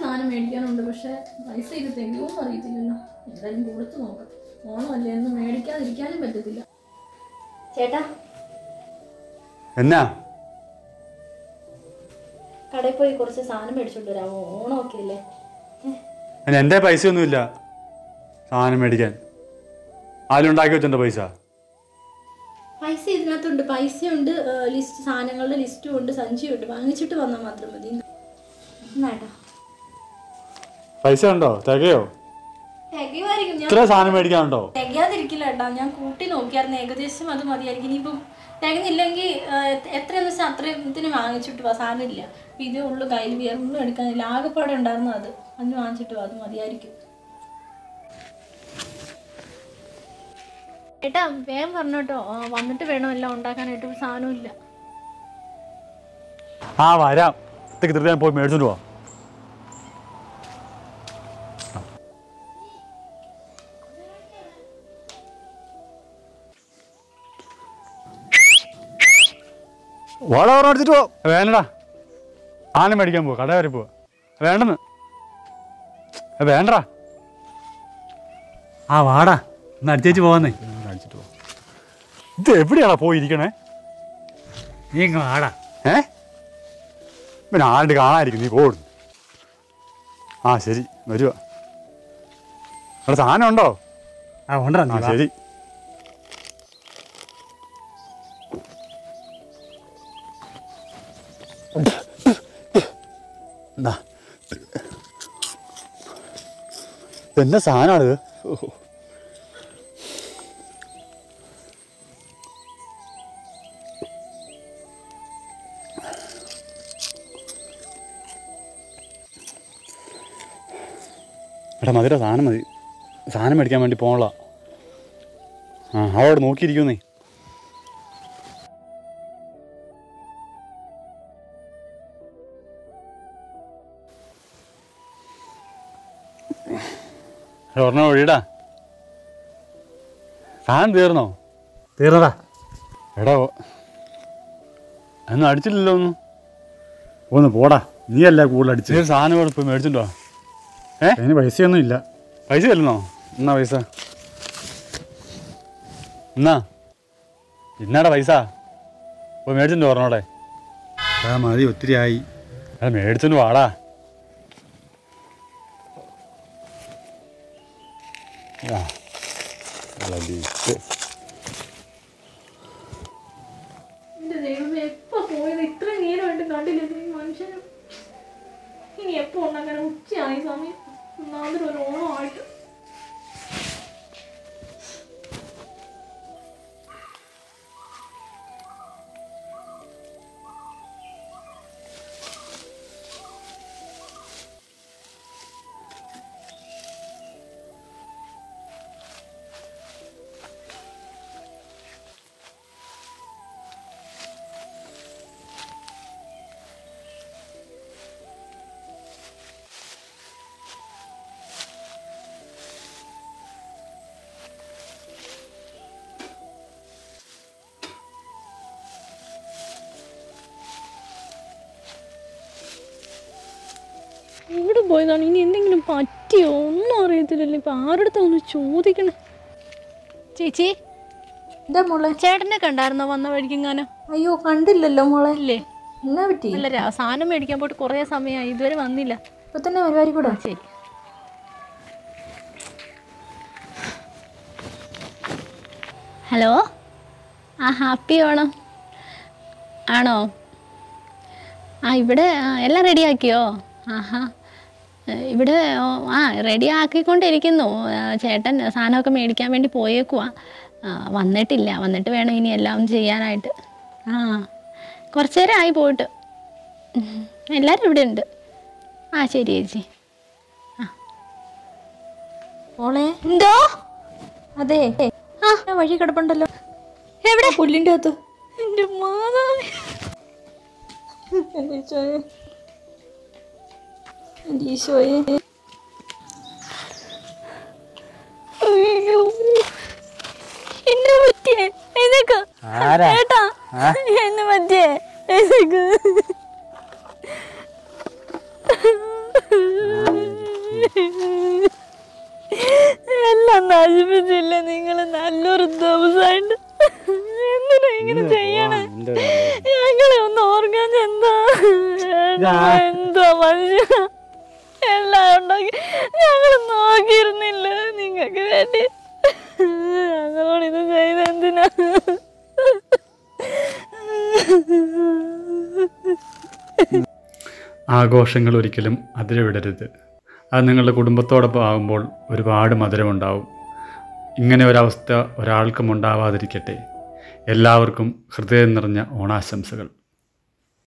സാധനം മേടിക്കാനുണ്ട് പക്ഷെ പൈസ ഇത് തികയുമെന്ന് അറിയത്തില്ലല്ലോ എന്തായാലും കൊടുത്തു നോക്കാം ഓണമല്ലേ എന്ന് മേടിക്കാതിരിക്കാനും പറ്റത്തില്ല ചേട്ടാ എന്നാ കടയിൽ പോയി കുറച്ച് സാധനം മേടിച്ചോണ്ട് വരാമോ ഓണമൊക്കെ അല്ലേ അതിന് എൻ്റെ പൈസയൊന്നുമില്ല സാധനം മേടിക്കാൻ ആരും ഉണ്ടാക്കി വെച്ചിട്ടുണ്ടോ പൈസ പൈസ ഇതിനകത്തുണ്ട് പൈസയുണ്ട് ലിസ്റ്റ് സാധനങ്ങളുടെ ലിസ്റ്റും ഉണ്ട് സഞ്ചിയും ഉണ്ട് വാങ്ങിച്ചിട്ട് വന്നാൽ മാത്രം മതി എന്നാട്ടാ പൈസ ഉണ്ടോ തികയോ തികയുമായിരിക്കും ഞാൻ ഇത്ര സാധനം മേടിക്കാനുണ്ടോ തികയാതിരിക്കില്ല ഏട്ടാ ഞാൻ കൂട്ടി നോക്കിയായിരുന്നു ഏകദേശം അത് മതിയായിരിക്കും ഇനിയിപ്പം തികഞ്ഞില്ലെങ്കിൽ എത്രയെന്ന് വെച്ചാൽ അത്രയും വാങ്ങിച്ചിട്ട് വാ സാധനമില്ല അപ്പം ഇതേ ഉള്ളു കയ്യിൽ വേറെ ഒന്നും എടുക്കാനില്ല ആകെപ്പാടെ ഉണ്ടായിരുന്നു അത് അന്ന് വാങ്ങിച്ചിട്ട് വാ അത് മതിയായിരിക്കും ഏട്ടാ വേഗം പറഞ്ഞു കേട്ടോ ആ, വന്നിട്ട് വേണം എല്ലാം ഉണ്ടാക്കാനായിട്ട് ഒരു സാധനമില്ല ആ വരാം ഇത്തേക്ക് തീർത്ത് ഞാൻ പോയി മേടിച്ചോണ്ട് പോവാം വാട പറഞ്ഞ അടിച്ചിട്ട് പോ വേണ്ടടാ ആന മേടിക്കാൻ പോവാ കട വരെ പോവാ വേണ്ടെന്ന് ഏ, വേണ്ടടാ ആ വാടാ ഒന്ന് അടിച്ചേച്ച് പോവാന്നേ അടിച്ചിട്ട് പോ ഇത് എവിടെയാടാ പോയിരിക്കണേ നീ ഇങ്ങ് വാടാ ഏ പിന്നെ ആരുടെ കാണാതിരിക്കും നീ പോടുന്നു ആ ശരി വരുക അവിടെ സാധനം ഉണ്ടോ ആ ഉണ്ടോ ആ ശരി എന്താ എന്നാ സാധനമാണ് എടാ മധുര സാധനം മതി സാധനം മേടിക്കാൻ വേണ്ടി പോകണല്ല ആ അവിടെ നോക്കിയിരിക്കുന്നേ ഒരെണ്ണം ഒഴിടാ സാധനം തീർന്നോ തീർന്നതാ എടാ ഓ- ഒന്നും അടിച്ചില്ലല്ലോ ഒന്നും ഒന്ന് പോടാ നീയല്ല കൂടുതൽ അടിച്ച് സാധനം കൂടെ പോയി മേടിച്ചിട്ടോ ഏ അതിന് പൈസയൊന്നും ഇല്ല പൈസ തരുന്നോ എന്നാ പൈസ എന്നാ ഇന്നാടാ പൈസ പോയി മേടിച്ചിട്ട് പറഞ്ഞോടെ ആ മതി ഒത്തിരി ആയി അത് മേടിച്ചിട്ട് വാടാ ആ, നല്ല ലിസ്റ്റ്. എന്റെ ദൈവമേ എപ്പോ പോയത് ഇത്രയും നേരമായിട്ട് കണ്ടില്ല ഈ മനുഷ്യന് ഇനി എപ്പോ ഉണ്ടാക്കാൻ ഉച്ചയായി സമയം ഒന്നാമതൊരു ഒരു ഓണമായിട്ട് എവിടെ പോയതാണ് ഇനി എന്തെങ്കിലും പറ്റിയോ ഒന്നും അറിയത്തില്ലല്ലോ ഇപ്പൊ ആരുടെ ഒന്ന് ചോദിക്കണേ ചേച്ചി എന്താ മോളെ ചേട്ടനെ കണ്ടായിരുന്നോ വന്ന വഴിക്കെങ്ങാനോ അയ്യോ കണ്ടില്ലല്ലോ മോളെ ഇല്ലേ എന്നാ പറ്റി അല്ല രാ- സാധനം മേടിക്കാൻ പോയിട്ട് കുറേ സമയമായി ഇതുവരെ വന്നില്ല ഇപ്പൊ തന്നെ പരിപാടി കൂടെ ശരി ഹലോ ആ ഹാപ്പി ഓണം ആണോ ആ ഇവിടെ ആ, എല്ലാം റെഡിയാക്കിയോ ആഹാ ഏ, ഇവിടെ ഓ, ആ റെഡി ആക്കിക്കൊണ്ടിരിക്കുന്നു ആ, ചേട്ടൻ സാധനമൊക്കെ മേടിക്കാൻ വേണ്ടി പോയേക്കുവാ ആ, വന്നിട്ടില്ല വന്നിട്ട് വേണം ഇനി എല്ലാം ചെയ്യാനായിട്ട് ആ കുറച്ച് നേരം ആയി പോയിട്ട് ഉം, എല്ലാവരും ഇവിടെ ഉണ്ട് ആ ശരി ചേച്ചി മോളെ എന്തോ അതെ ആ. ഞാൻ വഴി കിടപ്പുണ്ടല്ലോ എവിടെ പുല്ലിന്റെ അകത്ത് എൻ്റെ മാതാവേ എന്റെ ഈശോയെ എന്റെ ഈശോയെ അയ്യോ എന്നെ പറ്റിയേ എഴുന്നേക്ക് ആരാ ഏട്ടാ ആ? എന്നെ പറ്റിയേ എഴുന്നേക്ക് എല്ലാം നശിപ്പിച്ചില്ല നിങ്ങൾ നല്ലൊരു ദിവസമായിട്ട് എന്തിനാ ഇങ്ങനെ ചെയ്യണേ ഞങ്ങളെ ഒന്ന് ഓർക്കാൻ എന്താ എന്തോ മനുഷ്യ എല്ലാം ഉണ്ടാക്കി ഞങ്ങൾ നോക്കിയിരുന്നില്ല നിങ്ങൾക്ക് വേണ്ടി ഞങ്ങളോട് ഇത് ചെയ്ത് എന്തിനാ ആഘോഷങ്ങൾ ഒരിക്കലും അതിരവിടരുത് അത് നിങ്ങളുടെ കുടുംബത്തോടൊപ്പം ആകുമ്പോൾ ഒരുപാട് മധുരമുണ്ടാവും ഇങ്ങനെ ഒരവസ്ഥ ഒരാൾക്കും ഉണ്ടാവാതിരിക്കട്ടെ എല്ലാവർക്കും ഹൃദയം നിറഞ്ഞ ഓണാശംസകൾ